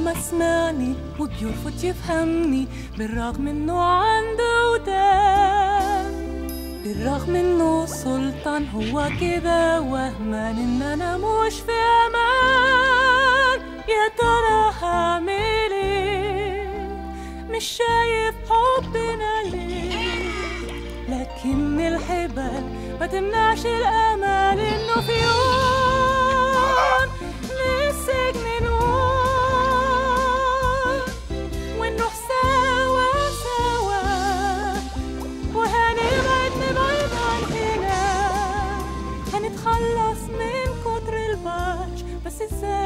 ما سمعني وبيرفض يفهمني بالرغم انه عنده ودان بالرغم انه سلطان هو كده وهمان ان انا مش في امان يا ترى هعمل ايه مش شايف حبنا ليه لكن الحبال ما تمنعش الامل انه في يوم للسجن نور ونروح سوا سوا وهنبعد نبعد عن هنا هنتخلص من كتر البرش بس ازاي